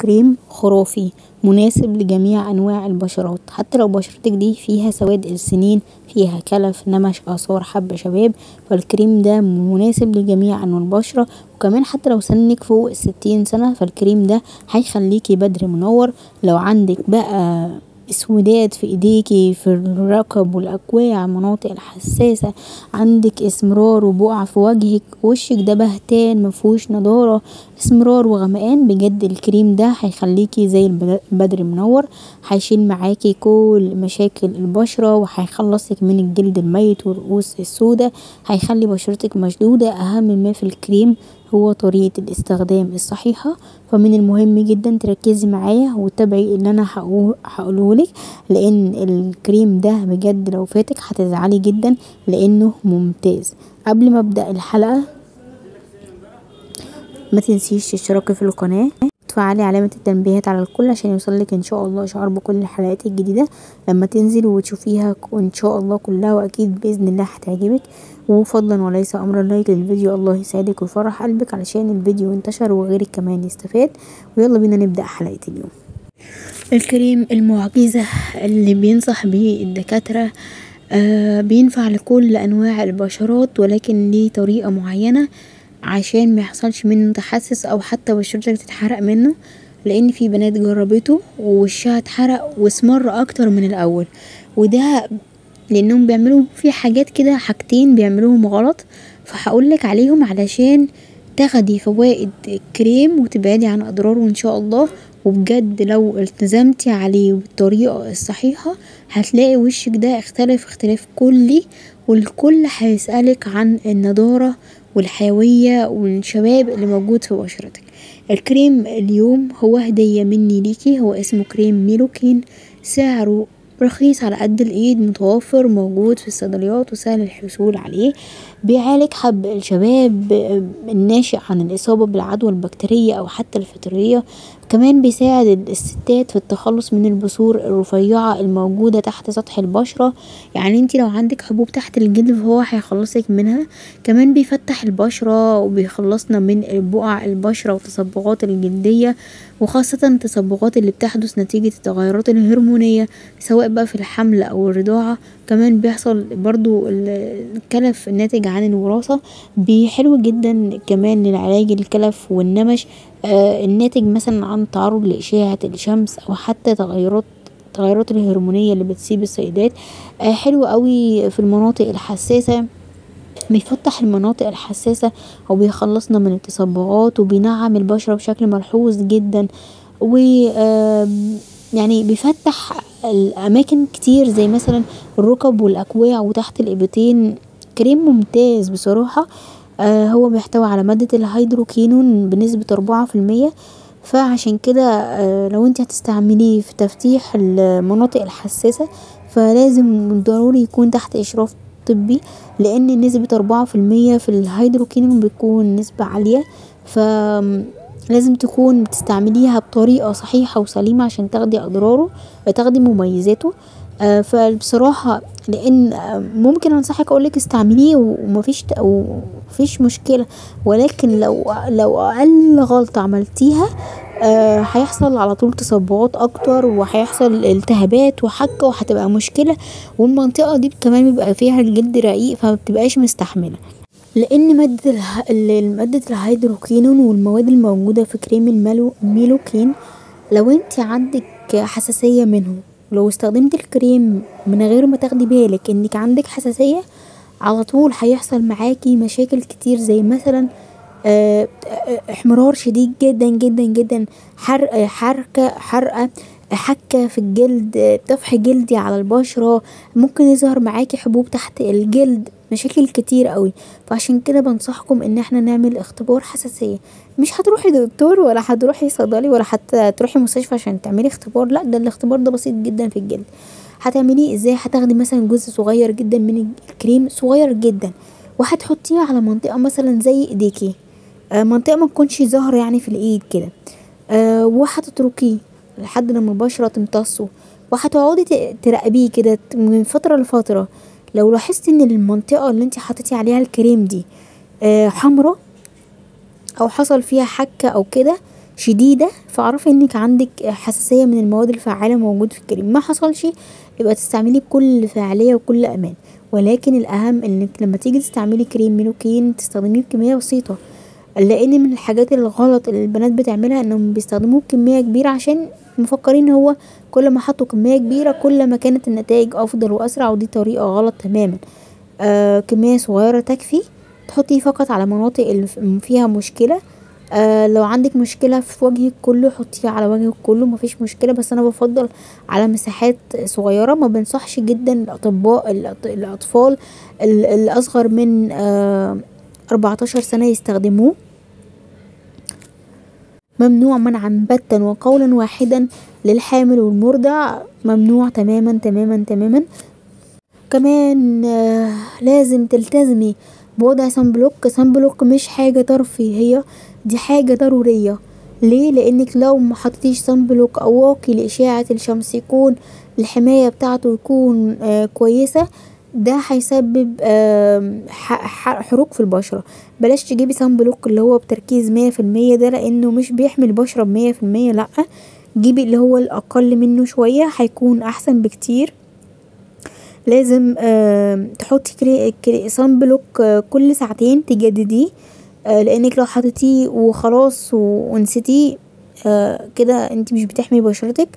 كريم خرافي مناسب لجميع انواع البشرات حتى لو بشرتك دي فيها سواد السنين فيها كلف نمش اثار حب شباب فالكريم ده مناسب لجميع انواع البشرة وكمان حتى لو سنك فوق الستين سنة فالكريم ده هيخليكي بدر منور لو عندك بقى اسودات في ايديكي في الرقب والاكواع المناطق الحساسة عندك اسمرار وبقع في وجهك وشك ده بهتان مفيهوش نضارة اسمرار وغمقان بجد الكريم ده هيخليكي زي البدر المنور هيشيل معاكي كل مشاكل البشرة وهيخلصك من الجلد الميت والرؤوس السودا هيخلي بشرتك مشدودة اهم ما في الكريم هو طريقة الاستخدام الصحيحة فمن المهم جدا تركزي معايا وتتابعي اللي انا هقولهولك لان الكريم ده بجد لو فاتك هتزعلي جدا لانه ممتاز قبل ما ابدأ الحلقة متنسيش تشتركي في القناة وتفعلي علامة التنبيهات على الكل عشان يوصلك ان شاء الله اشعار بكل الحلقات الجديدة لما تنزل وتشوفيها ان شاء الله كلها واكيد باذن الله هتعجبك وفضلا وليس امرا لايك للفيديو الله يسعدك ويفرح قلبك علشان الفيديو انتشر وغيرك كمان يستفاد ويلا بينا نبدأ حلقة اليوم الكريم المعجزة اللي بينصح بيه الدكاترة آه بينفع لكل انواع البشرات ولكن ليه طريقة معينة عشان ميحصلش منه تحسس او حتى بشرتك تتحرق منه لان في بنات جربته ووشها اتحرق واسمر اكتر من الاول وده لانهم بيعملوا فيه حاجات كده حاجتين بيعملوهم غلط فهقولك عليهم علشان تاخدي فوائد الكريم وتبعدي عن اضراره ان شاء الله وبجد لو التزمتي عليه بالطريقة الصحيحة هتلاقي وشك ده اختلف اختلاف كلي والكل هيسألك عن النضارة والحيوية والشباب اللي موجود في بشرتك الكريم اليوم هو هدية مني ليكي هو اسمه كريم ميلوكين سعره رخيص على قد الايد متوفر موجود في الصيدليات وسهل الحصول عليه بيعالج حب الشباب الناشئ عن الإصابة بالعدوى البكتيرية أو حتى الفطرية كمان بيساعد الستات في التخلص من البثور الرفيعة الموجودة تحت سطح البشرة يعني انتي لو عندك حبوب تحت الجلد فهو هيخلصك منها كمان بيفتح البشرة وبيخلصنا من بقع البشرة والتصبغات الجلدية وخاصة التصبغات اللي بتحدث نتيجة التغيرات الهرمونية سواء بقى في الحمل أو الرضاعة كمان بيحصل برضو الكلف الناتج عن الوراثة حلو جدا كمان لعلاج الكلف والنمش آه الناتج مثلا عن التعرض لأشعة الشمس أو حتى تغيرات التغيرات الهرمونية اللي بتصيب السيدات آه حلو اوي في المناطق الحساسة بيفتح المناطق الحساسة وبيخلصنا من التصبغات وبينعم البشرة بشكل ملحوظ جدا و يعني بيفتح الأماكن كتير زي مثلا الركب والأكواع وتحت الإبطين كريم ممتاز بصراحة آه هو بيحتوي على مادة الهيدروكينون بنسبة أربعة في المية فعشان كده آه لو انتي هتستعمليه في تفتيح المناطق الحساسة فلازم ضروري يكون تحت إشراف طبي لأن نسبة أربعة في المية في الهيدروكينون بتكون نسبة عالية ف لازم تكون بتستعمليها بطريقة صحيحة وسليمة عشان تاخدي أضراره تاخدي مميزاته آه فبصراحة لأن ممكن أنصحك أقولك استعمليه ومفيش ومفيش مشكلة ولكن لو لو أقل غلطة عملتيها آه هيحصل على طول تصبغات أكتر وهيحصل التهابات وحكة وهتبقى مشكلة والمنطقة دي كمان بيبقى فيها الجلد رقيق فمبتبقاش مستحملة لأن مادة مادة الهيدروكينون والمواد الموجودة في كريم الميلوكين لو انتي عندك حساسية منه لو استخدمت الكريم من غير ما تاخدي بالك انك عندك حساسية على طول هيحصل معاكي مشاكل كتير زي مثلا اه احمرار شديد جدا جدا جدا حرق حركة حرقة حكة في الجلد طفح جلدي على البشرة ممكن يظهر معاكي حبوب تحت الجلد مشاكل كتير قوي فعشان كده بنصحكم ان احنا نعمل اختبار حساسية مش هتروحي دكتور ولا هتروحي صيدلي ولا حتى تروحي مستشفى عشان تعملي اختبار لا ده الاختبار ده بسيط جدا في الجلد هتعمليه ازاي هتاخدي مثلا جزء صغير جدا من الكريم صغير جدا وهتحطيه على منطقة مثلا زي ايديكي آه منطقة ما تكونش ظاهرة يعني في الايد كده آه وهتتركيه لحد لما البشرة تمتصه وهتقعدي تراقبيه كده من فترة لفترة لو لاحظتي ان المنطقة اللي انت حطيتي عليها الكريم دي آه حمرا او حصل فيها حكة او كده شديده فاعرفي انك عندك حساسيه من المواد الفعاله موجود في الكريم محصلش يبقى تستعمليه بكل فاعليه وكل امان ولكن الاهم انك لما تيجي تستعملي كريم ميلوكين تستخدميه بكميه بسيطه لان من الحاجات الغلط اللي البنات بتعملها انهم بيستخدموه بكميه كبيره عشان مفكرين هو كل ما حطوا كميه كبيره كل ما كانت النتايج افضل واسرع ودي طريقه غلط تماما كميه صغيره تكفي تحطيه فقط على المناطق اللي فيها مشكله لو عندك مشكله في وجهك كله حطيه على وجهك كله مفيش مشكله بس انا بفضل على مساحات صغيره مبنصحش جدا الاطباء الاطفال اللي اصغر من اربعتاشر سنه يستخدموه ممنوع منعا باتا وقولا واحدا للحامل والمرضع ممنوع تماما تماما تماما كمان لازم تلتزمي بوضع صن بلوك صن بلوك مش حاجه ترفيهيه دي حاجه ضروريه ليه لانك لو محطيتيش صن بلوك او واقي لاشعه الشمس يكون الحمايه بتاعته يكون كويسه ده هيسبب حروق في البشره بلاش تجيبي صن بلوك اللي هو بتركيز مية في المية ده لانه مش بيحمي البشره بمية في المية لا جيبي اللي هو الاقل منه شويه هيكون احسن بكتير لازم تحطي صن بلوك كل ساعتين تجدديه لانك لو حطيتيه وخلاص ونسيتيه كده انت مش بتحمي بشرتك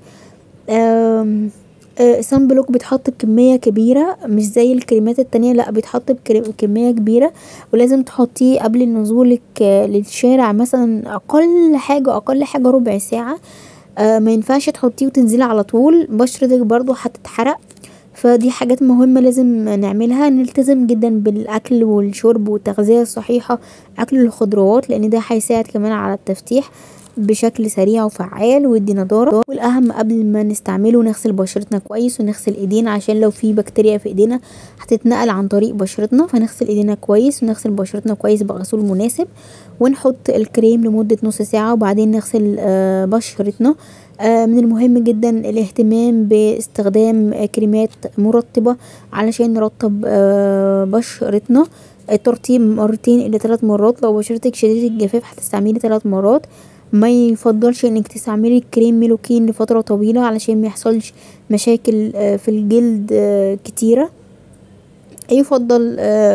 صن بلوك بيتحط بكميه كبيره مش زي الكريمات التانية لا بيتحط بكميه كبيره ولازم تحطيه قبل نزولك للشارع مثلا اقل حاجه اقل حاجه ربع ساعه مينفعش تحطيه وتنزلي على طول بشرتك برضو هتتحرق فدي حاجات مهمة لازم نعملها نلتزم جدا بالاكل والشرب والتغذية الصحيحة اكل الخضروات لان ده هيساعد كمان على التفتيح بشكل سريع وفعال ويدي نضارة والاهم قبل ما نستعمله نغسل بشرتنا كويس ونغسل ايدينا عشان لو في بكتيريا في ايدينا هتتنقل عن طريق بشرتنا فنغسل ايدينا كويس ونغسل بشرتنا كويس بغسول مناسب ونحط الكريم لمدة نص ساعة وبعدين نغسل بشرتنا من المهم جدا الاهتمام باستخدام كريمات مرطبة علشان نرطب بشرتنا الترطيب مرتين الى تلات مرات لو بشرتك شديدة الجفاف هتستعملي تلات مرات ما يفضلش انك تستعملي كريم ميلوكين لفترة طويلة علشان ميحصلش مشاكل في الجلد كتيرة يفضل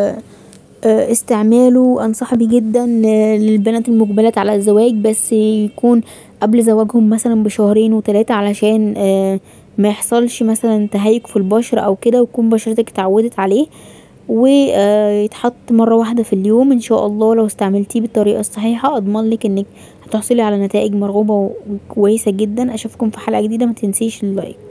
استعماله انصح بيه جدا للبنات المقبلات على الزواج بس يكون قبل زواجهم مثلا بشهرين وتلاتة علشان ميحصلش مثلا تهيج في البشرة او كده وتكون بشرتك اتعودت عليه ويتحط مرة واحدة في اليوم ان شاء الله لو استعملتيه بالطريقة الصحيحة اضمنلك انك هتحصلي على نتائج مرغوبة وكويسة جدا اشوفكم في حلقة جديدة متنسيش اللايك